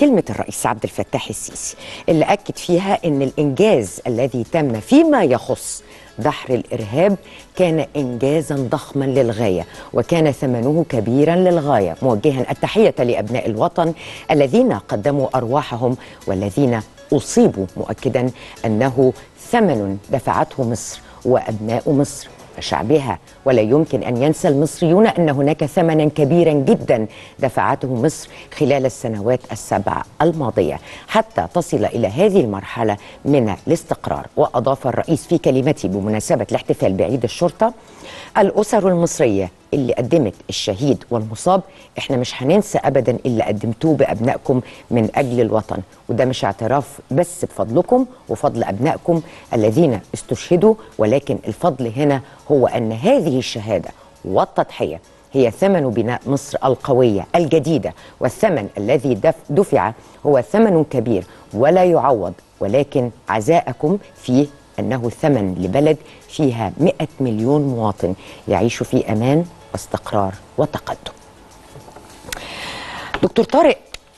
كلمة الرئيس عبد الفتاح السيسي اللي أكد فيها أن الإنجاز الذي تم فيما يخص دحر الإرهاب كان إنجازا ضخما للغاية وكان ثمنه كبيرا للغاية موجها التحية لأبناء الوطن الذين قدموا أرواحهم والذين أصيبوا مؤكدا أنه ثمن دفعته مصر وأبناء مصر وشعبها ولا يمكن ان ينسى المصريون ان هناك ثمنا كبيرا جدا دفعته مصر خلال السنوات السبع الماضيه حتى تصل الى هذه المرحله من الاستقرار واضاف الرئيس في كلمته بمناسبه الاحتفال بعيد الشرطه الاسر المصريه اللي قدمت الشهيد والمصاب احنا مش هننسى ابدا اللي قدمتوه بابنائكم من اجل الوطن وده مش اعتراف بس بفضلكم وفضل ابنائكم الذين استشهدوا ولكن الفضل هنا هو ان هذه الشهاده والتضحيه هي ثمن بناء مصر القويه الجديده والثمن الذي دف دفع هو ثمن كبير ولا يعوض ولكن عزاءكم فيه أنه ثمن لبلد فيها 100 مليون مواطن يعيش في أمان واستقرار وتقدم دكتور طارق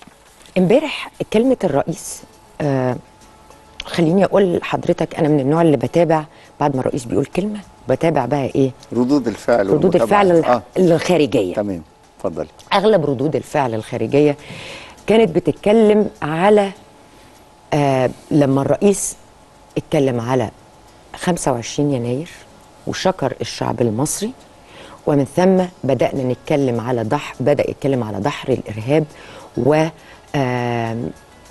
امبارح كلمة الرئيس آه خليني أقول لحضرتك أنا من النوع اللي بتابع بعد ما الرئيس بيقول كلمة بتابع بقى إيه ردود الفعل ردود الفعل والمتابعة. الخ- الخارجية تمام اتفضلي اغلب ردود الفعل الخارجيه كانت بتتكلم على آه لما الرئيس اتكلم على 25 يناير وشكر الشعب المصري ومن ثم بدأنا نتكلم على دح بدأ يتكلم على دحر الإرهاب و آم،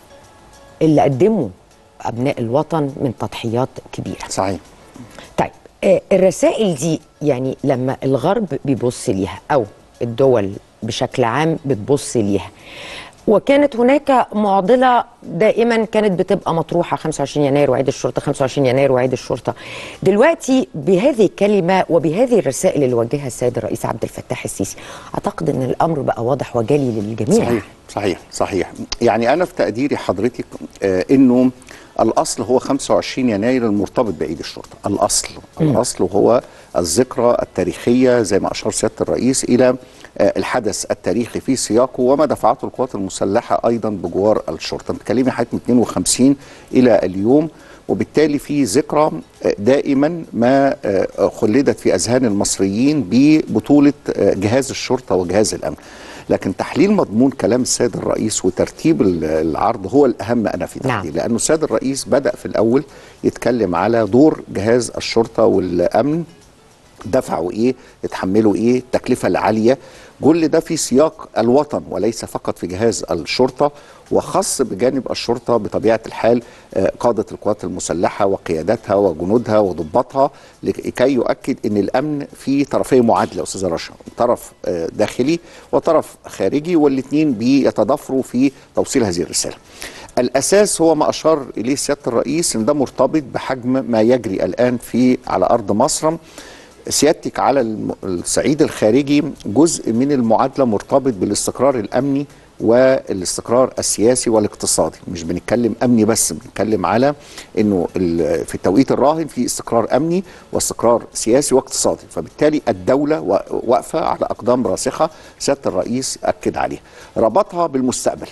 اللي قدمه أبناء الوطن من تضحيات كبيرة صحيح طيب آه، الرسائل دي يعني لما الغرب بيبص ليها او الدول بشكل عام بتبص ليها وكانت هناك معضله دائما كانت بتبقى مطروحه 25 يناير وعيد الشرطه 25 يناير وعيد الشرطه دلوقتي بهذه الكلمه وبهذه الرسائل اللي وجهها السيد الرئيس عبد الفتاح السيسي اعتقد ان الامر بقى واضح وجلي للجميع صحيح صحيح صحيح يعني انا في تقديري حضرتك آه انه الاصل هو 25 يناير المرتبط بعيد الشرطه الاصل الاصل هو الذكرى التاريخيه زي ما اشار سياده الرئيس الى آه الحدث التاريخي في سياقه وما دفعته القوات المسلحه ايضا بجوار الشرطه بتكلمي حضرتك من 52 الى اليوم وبالتالي في ذكرى آه، دائما ما آه، خلدت في اذهان المصريين ببطوله آه، جهاز الشرطه وجهاز الامن لكن تحليل مضمون كلام السيد الرئيس وترتيب ال- العرض هو الاهم انا في نعم. تحليل لانه السيد الرئيس بدا في الاول يتكلم على دور جهاز الشرطه والامن دفعوا ايه اتحملوا ايه التكلفه العاليه كل ده في سياق الوطن وليس فقط في جهاز الشرطه وخاص بجانب الشرطه بطبيعه الحال آه، قاده القوات المسلحه وقياداتها وجنودها وضباطها لكي يؤكد ان الامن في طرفي معادله استاذه رشا طرف آه، داخلي وطرف خارجي والاثنين بيتضافروا في توصيل هذه الرساله. الاساس هو ما اشار اليه سياده الرئيس ان ده مرتبط بحجم ما يجري الان في على ارض مصر سيادتك على الم- الصعيد الخارجي جزء من المعادله مرتبط بالاستقرار الامني والاستقرار السياسي والاقتصادي مش بنتكلم امني بس بنتكلم على انه ال- في التوقيت الراهن في استقرار امني واستقرار سياسي واقتصادي فبالتالي الدوله وا- واقفه على اقدام راسخه سياده الرئيس اكد عليها ربطها بالمستقبل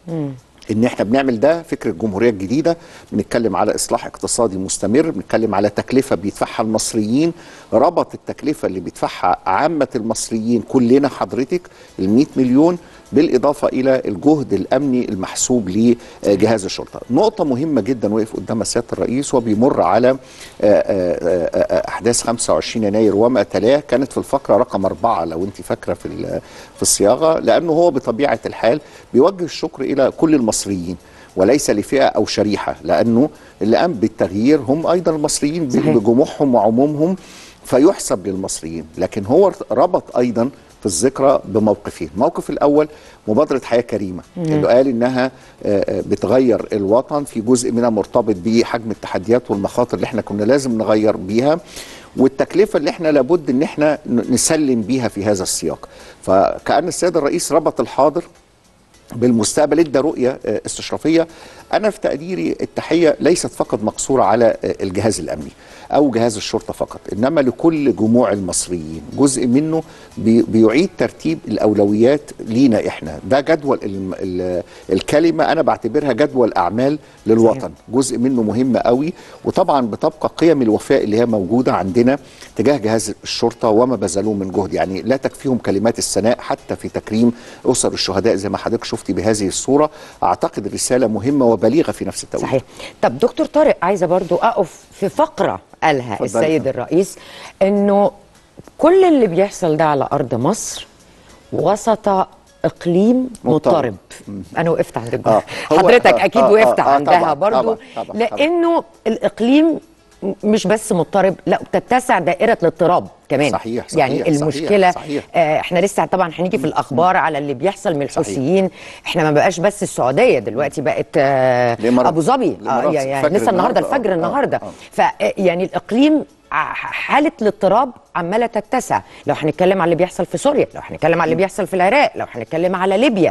ان احنا بنعمل ده فكره الجمهوريه الجديده بنتكلم على اصلاح اقتصادي مستمر بنتكلم على تكلفه بيدفعها المصريين ربط التكلفه اللي بيدفعها عامه المصريين كلنا حضرتك ال 100 مليون بالاضافه الى الجهد الامني المحسوب لجهاز الشرطه نقطه مهمه جدا وقف قدام سياده الرئيس وبيمر على آه، آه، آه، احداث 25 يناير وما تلاه كانت في الفقره رقم أربعة لو انت فاكره في ال- في الصياغه لانه هو بطبيعه الحال بيوجه الشكر الى كل المصريين وليس لفئه او شريحه لانه اللي قام بالتغيير هم ايضا المصريين ب- صحيح. بجموعهم وعمومهم فيحسب للمصريين لكن هو ربط ايضا في الذكرى بموقفين الموقف الاول مبادره حياه كريمه اللي قال انها آه، آه، بتغير الوطن في جزء منها مرتبط بحجم التحديات والمخاطر اللي احنا كنا لازم نغير بيها والتكلفه اللي احنا لابد ان احنا ن- نسلم بيها في هذا السياق فكأن السيد الرئيس ربط الحاضر بالمستقبل ادى رؤيه آه، استشرافيه انا في تقديري التحيه ليست فقط مقصوره على آه، الجهاز الامني او جهاز الشرطه فقط انما لكل جموع المصريين جزء منه بي- بيعيد ترتيب الاولويات لينا احنا ده جدول الم- ال- الكلمه انا بعتبرها جدول اعمال للوطن جزء منه مهم قوي وطبعا بتبقى قيم الوفاء اللي هي موجوده عندنا تجاه جهاز الشرطه وما بذلوه من جهد يعني لا تكفيهم كلمات الثناء حتى في تكريم اسر الشهداء زي ما حضرتك شفتي بهذه الصوره اعتقد الرساله مهمه وبليغه في نفس التوقيت صحيح طب دكتور طارق عايزه برضو اقف في فقره قالها اتفضلي. السيد الرئيس انه كل اللي بيحصل ده على ارض مصر وسط اقليم مضطرب. مضطرب انا وقفت عند آه، هو- حضرتك آه، اكيد آه، وقفت آه، آه، عندها طبعاً، برضو طبعاً، طبعاً، لانه الاقليم مش بس مضطرب لا بتتسع دائره الاضطراب كمان صحيح، صحيح، يعني صحيح، المشكله صحيح. آه احنا لسه طبعا هنيجي في الاخبار على اللي بيحصل من الحوثيين احنا ما بقاش بس السعوديه دلوقتي بقت آه الإمارات. ابو ظبي آه الإمارات. يعني الفجر لسه النهارده النهاردة، الفجر آه، النهارده آه، ف يعني الاقليم ع- حاله الاضطراب عماله تتسع لو هنتكلم على اللي بيحصل في سوريا لو هنتكلم على اللي بيحصل في العراق لو هنتكلم على ليبيا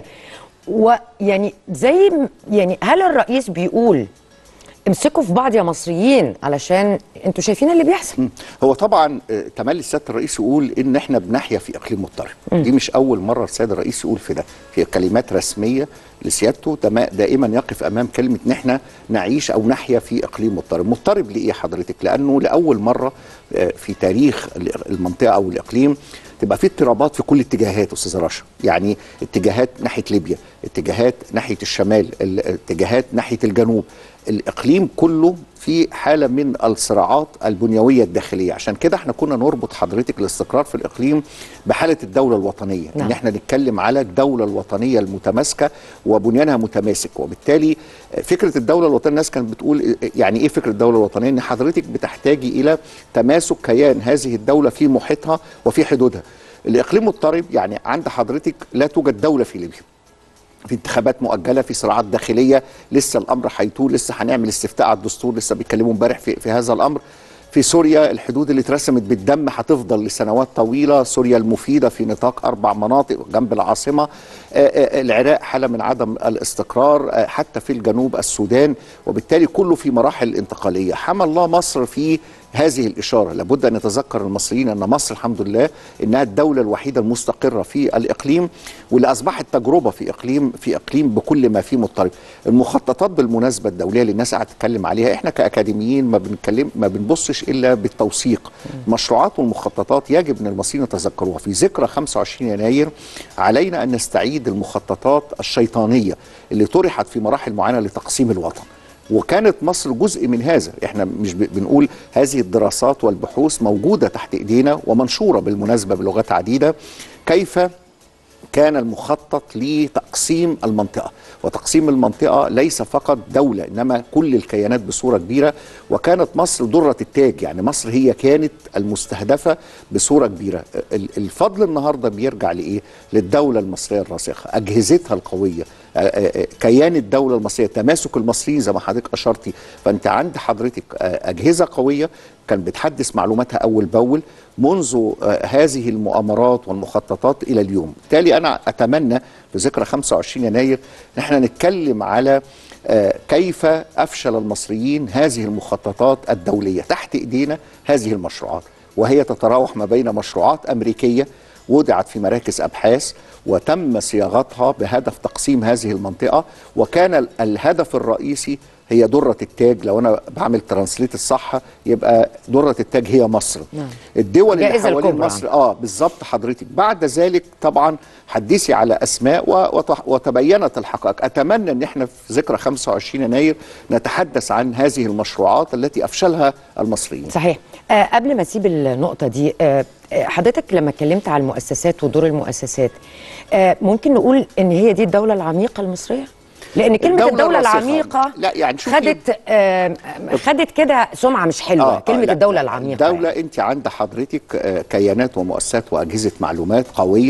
ويعني زي م- يعني هل الرئيس بيقول امسكوا في بعض يا مصريين علشان انتوا شايفين اللي بيحصل هو طبعا آه، تملي سياده الرئيس يقول ان احنا بنحيا في اقليم مضطرب دي مش اول مره السيد الرئيس يقول في ده في كلمات رسميه لسيادته تما- دائما يقف امام كلمه ان احنا نعيش او نحيا في اقليم مضطرب مضطرب لايه حضرتك لانه لاول مره آه، في تاريخ ال- المنطقه او الاقليم تبقى في اضطرابات في كل اتجاهات استاذ رشا يعني اتجاهات ناحيه ليبيا اتجاهات ناحيه الشمال ال- اتجاهات ناحيه الجنوب الاقليم كله في حاله من الصراعات البنيويه الداخليه عشان كده احنا كنا نربط حضرتك الاستقرار في الاقليم بحاله الدوله الوطنيه نعم. ان احنا نتكلم على الدوله الوطنيه المتماسكه وبنيانها متماسك وبالتالي فكره الدوله الوطنيه الناس كانت بتقول يعني ايه فكره الدوله الوطنيه ان حضرتك بتحتاجي الى تماسك كيان هذه الدوله في محيطها وفي حدودها الاقليم مضطرب يعني عند حضرتك لا توجد دوله في ليبيا في انتخابات مؤجله في صراعات داخليه لسه الامر هيطول لسه هنعمل استفتاء على الدستور لسه بيتكلموا امبارح في, في هذا الامر في سوريا الحدود اللي اترسمت بالدم هتفضل لسنوات طويله سوريا المفيده في نطاق اربع مناطق جنب العاصمه آه، آه، العراق حاله من عدم الاستقرار آه، حتى في الجنوب السودان وبالتالي كله في مراحل انتقاليه حمى الله مصر في هذه الإشارة لابد أن يتذكر المصريين أن مصر الحمد لله إنها الدولة الوحيدة المستقرة في الإقليم واللي أصبحت تجربة في إقليم في إقليم بكل ما فيه مضطرب المخططات بالمناسبة الدولية اللي الناس قاعدة تتكلم عليها إحنا كأكاديميين ما بنتكلم ما بنبصش إلا بالتوثيق المشروعات والمخططات يجب أن المصريين يتذكروها في ذكرى 25 يناير علينا أن نستعيد المخططات الشيطانية اللي طرحت في مراحل معينة لتقسيم الوطن وكانت مصر جزء من هذا احنا مش ب- بنقول هذه الدراسات والبحوث موجودة تحت ايدينا ومنشورة بالمناسبة بلغات عديدة كيف كان المخطط لتقسيم المنطقة وتقسيم المنطقة ليس فقط دولة إنما كل الكيانات بصورة كبيرة وكانت مصر درة التاج يعني مصر هي كانت المستهدفة بصورة كبيرة ال- الفضل النهاردة بيرجع لإيه؟ للدولة المصرية الراسخة أجهزتها القوية آه، آه، آه، كيان الدولة المصرية تماسك المصريين زي ما حضرتك أشرتي فأنت عند حضرتك آه، أجهزة قوية كان بتحدث معلوماتها أول بأول منذ آه، هذه المؤامرات والمخططات إلى اليوم بالتالي أنا أتمنى في ذكرى 25 يناير ان احنا نتكلم على آه، كيف أفشل المصريين هذه المخططات الدولية تحت إيدينا هذه المشروعات وهي تتراوح ما بين مشروعات أمريكية وضعت في مراكز أبحاث وتم صياغتها بهدف تقسيم هذه المنطقة وكان ال- الهدف الرئيسي هي درة التاج لو أنا بعمل ترانسليت الصح يبقى درة التاج هي مصر نعم. الدول اللي الجائزة حوالين الكبرى. مصر اه بالظبط حضرتك بعد ذلك طبعا حدثي على اسماء و- وت- وتبينت الحقائق اتمنى ان احنا في ذكرى 25 يناير نتحدث عن هذه المشروعات التي افشلها المصريين صحيح آه قبل ما اسيب النقطه دي آه آه، حضرتك لما اتكلمت على المؤسسات ودور المؤسسات آه ممكن نقول ان هي دي الدوله العميقه المصريه لان كلمه الدولة الدوله الراسخة. العميقه لا، يعني شوفي- خدت آه خدت كده سمعه مش حلوه آه، كلمه لا، الدوله لا، العميقه الدولة يعني. انت عند حضرتك آه، كيانات ومؤسسات واجهزه معلومات قويه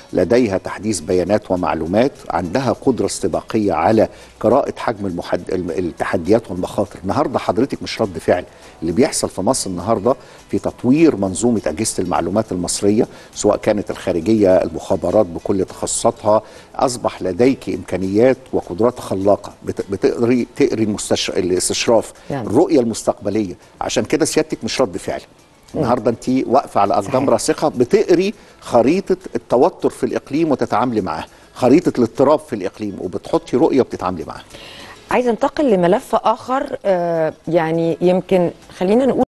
لديها تحديث بيانات ومعلومات عندها قدرة استباقية على قراءة حجم المحد... الم- التحديات والمخاطر النهاردة حضرتك مش رد فعل اللي بيحصل في مصر النهاردة في تطوير منظومة أجهزة المعلومات المصرية سواء كانت الخارجية المخابرات بكل تخصصاتها أصبح لديك إمكانيات وقدرات خلاقة بت... بتقري تقري المستش... الاستشراف نعم. الرؤية المستقبلية عشان كده سيادتك مش رد فعل النهارده انت واقفه على اقدام صحيح. راسخه بتقري خريطه التوتر في الاقليم وتتعاملي معاه خريطه الاضطراب في الاقليم وبتحطي رؤيه وبتتعاملي معاها عايزه انتقل لملف اخر آه، يعني يمكن خلينا نقول